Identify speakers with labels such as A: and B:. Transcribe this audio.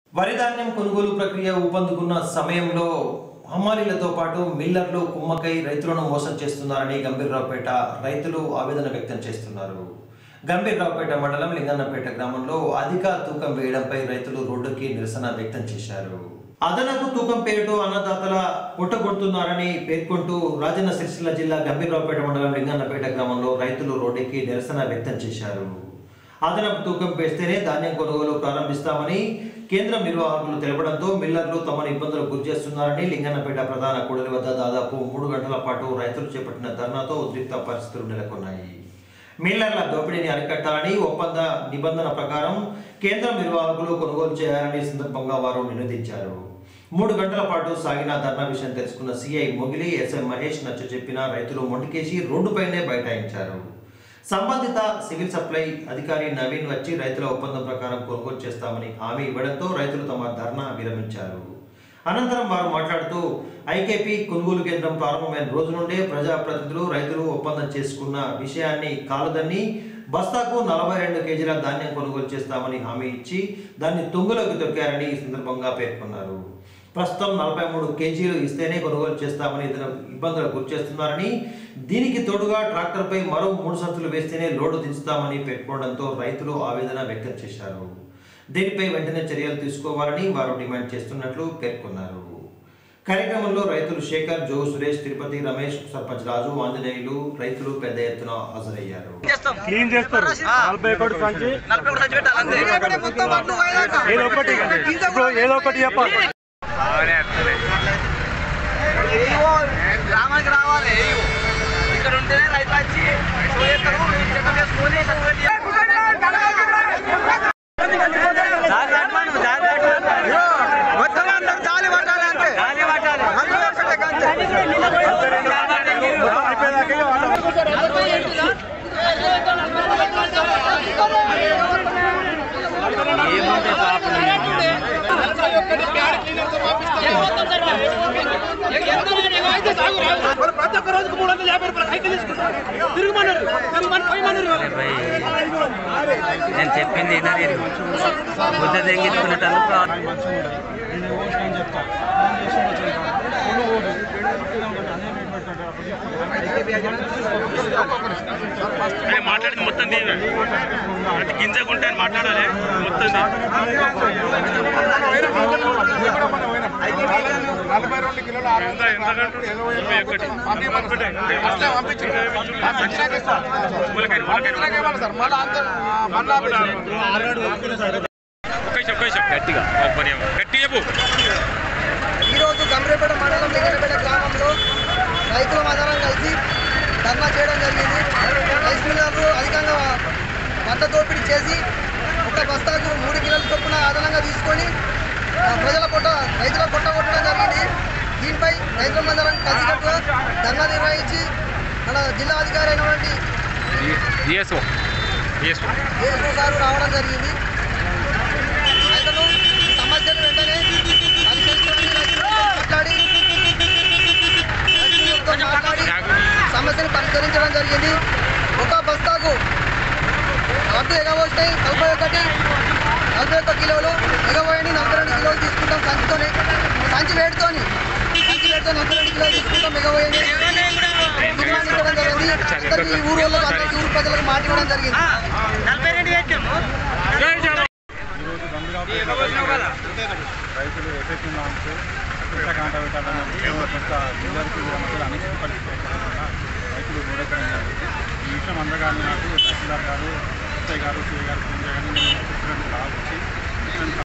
A: వరి ధాన్యం కొనుగోలు ప్రక్రియ ఊపందుకున్న సమయంలో హమాలీలతో పాటు మిల్లర్లు కుమ్మకై రైతులను మోసం చేస్తున్నారని గంభీర్రావుపేట రైతులు ఆవేదన వ్యక్తం చేస్తున్నారు గంభీర్రావుపేట మండలం లింగన్నపేట గ్రామంలో అధిక తూకం వేయడంపై రైతులు రోడ్డుకి నిరసన వ్యక్తం చేశారు అదనపు తూకం పేరుతో అన్నదాతల పుట్టగొడుతున్నారని పేర్కొంటూ రాజన్న సిరిసిల్ల జిల్లా గంభీర్రావుపేట మండలం లింగన్నపేట గ్రామంలో రైతులు రోడ్డుకి నిరసన వ్యక్తం చేశారు అదనపు తూకం వేస్తేనే ధాన్యం కొనుగోలు ప్రారంభిస్తామని కేంద్రం నిర్వాహకులు తెలపడంతో మిల్లర్లు తమను ఇబ్బందులకు గురి చేస్తున్నారని లింగన్నపేట ప్రధాన కూడలి వద్ద దాదాపు మూడు గంటల పాటు రైతులు చేపట్టిన ధర్నాతో ఉద్రిక్త పరిస్థితులు నెలకొన్నాయి మిల్లర్ల దోపిడీని అరికట్టాలని ఒప్పంద నిబంధన ప్రకారం కేంద్రం నిర్వాహకులు కొనుగోలు చేయాలని ఈ సందర్భంగా వారు నినదించారు మూడు గంటల పాటు సాగిన ధర్నా విషయం తెలుసుకున్న సిఐ మొగిలి ఎస్ఎం మహేష్ నచ్చ చెప్పిన రైతులు మొండికేసి రోడ్డుపైనే బైఠాయించారు సంబంధిత సివిల్ సప్లై అధికారి నవీన్ వచ్చి రైతుల ఒప్పందం ప్రకారం కొనుగోలు చేస్తామని హామీ ఇవ్వడంతో రైతులు తమ ధర్నా విరమించారు అనంతరం వారు మాట్లాడుతూ ఐకేపీ కొనుగోలు కేంద్రం ప్రారంభమైన రోజు నుండే ప్రజాప్రతినిధులు రైతులు ఒప్పందం చేసుకున్న విషయాన్ని కాలదన్ని బస్తాకు నలభై రెండు కేజీల ధాన్యం కొనుగోలు చేస్తామని హామీ ఇచ్చి దాన్ని తుంగులోకి తొక్కారని ఈ సందర్భంగా పేర్కొన్నారు ప్రస్తుతం నలభై మూడు కేజీలు ఇస్తేనే కొనుగోలు చేస్తామని ఇతను ఇబ్బందులకు గురి చేస్తున్నారని దీనికి తోడుగా ట్రాక్టర్పై మరో మూడు సంచులు వేస్తేనే లోడు దించుతామని పేర్కొనడంతో రైతులు ఆవేదన వ్యక్తం చేశారు దీనిపై వెంటనే చర్యలు తీసుకోవాలని వారు డిమాండ్ చేస్తున్నట్లు పేర్కొన్నారు కార్యక్రమంలో రైతులు శేఖర్ జో సురేష్ తిరుపతి రమేష్ సర్పంచ్ రాజు ఆంజనేయులు రైతులు పెద్ద ఎత్తున హాజరయ్యారు
B: క్లీన్ చేస్తారు నలభై ఒకటి సంచి
C: నలభై ఒకటి సంచి పెట్టాలి అంతే
B: ఏదో ఒకటి ఇప్పుడు ఏదో ఒకటి చెప్పాలి
C: ఏవో గ్రామానికి రావాలి ఏవో. ఇక్కడ ఉంటేనే రైతు వచ్చి పోయేస్తారు చెకప్ చేసుకొని మొత్తం అందరూ జాలి పట్టాలి అంతే అందరూ ఒకటే అంతే.
B: మొత్తం అయిపోయేదాకా వాళ్ళు
D: వాళ్ళు ప్రతి ఒక్క రోజుకు మూడు వందల యాభై రూపాయలు హైక్ తీసుకుంటారు తిరుగుమన్నారు తిరుగుమని పోయమన్నారు
E: నేను చెప్పింది వినలేదు బుద్ధ తెంగించుకునేటందుకు
F: మాట్లాడింది మొత్తం దీని ప్రతి గింజకుంటే అని మాట్లాడాలి మొత్తం
G: నలభై రెండు కిలోలు ఆరు
F: ఎంత ఎంత గంటలు? ఇరవై ఒకటి. ఒకటే.
G: అట్లే పంపించండి పంపించినాక ఇస్తాం.
F: ములకాయ, ములకాయ.
G: పంపించినాక ఇవ్వాలి సార్ మళ్ళీ అంత మళ్ళీ
F: ఒక్క నిమిషం, ఒక్క నిమిషం. గట్టిగా ఒక పని ఏమో. గట్టి చెప్పు
C: ఈరోజు గంభీరపేట మండలం లింగనపేట గ్రామంలో రైతుల మదనం కలిసి ధర్నా చేయడం జరిగింది రైస్ మిల్లర్లు అధికంగా పంట దోపిడీ చేసి ఒక బస్తాకు మూడు కిలోల చొప్పున అదనంగా తీసుకొని ఆ, ప్రజల పొట్ట రైతుల పొట్ట కొట్టడం జరిగింది దీనిపై రైతుల మందరం కలిసికట్టుగా ధర్నా నిర్వహించి మన జిల్లా అధికారి అయినటువంటి
F: డిఎస్ఓ డిఎస్ఓ
C: ఏఎస్ఓ గారు రావడం జరిగింది రైతులు ఈ సమస్యను వెంటనే పరిష్కరించడానికి రైతులతో మాట్లాడి రైతులతో మాట్లాడి సమస్యను పరిష్కరించడం జరిగింది ఒక బస్తాకు వడ్డు ఎగవస్తాయి నలభై ఒకటి నలభై ఒక్క కిలోలు ఎగబోయని నలభై రెండు కిలోలు తీసుకుంటాం సంచితోని సంచి వేడితోని సంచి వేడితో నలభై రెండు కిలోలు తీసుకుంటాం ఎగబోయని తీర్మానించడం జరిగింది అందరికీ ఈ ఊరు వాళ్ళకి అందరికీ ఊరు ప్రజలకు మాట ఇవ్వడం జరిగింది
B: ఈరోజు గంభీరావుపేట రైతులు ఎఫెక్టివ్ నామ్స్ ఇంత కాంట పెట్టాలని కొంత మిల్లర్కి మధ్యలో అనేక పరిస్థితులు కారణంగా రైతులు రోడ్డెక్కడం జరిగింది ఈ విషయం అందగానే నాకు తహసీల్దార్ గారు ఎస్ఐ గారు సిఐ గారు ఫోన్ చేయగానే నేను చెప్పినట్టు రావచ్చు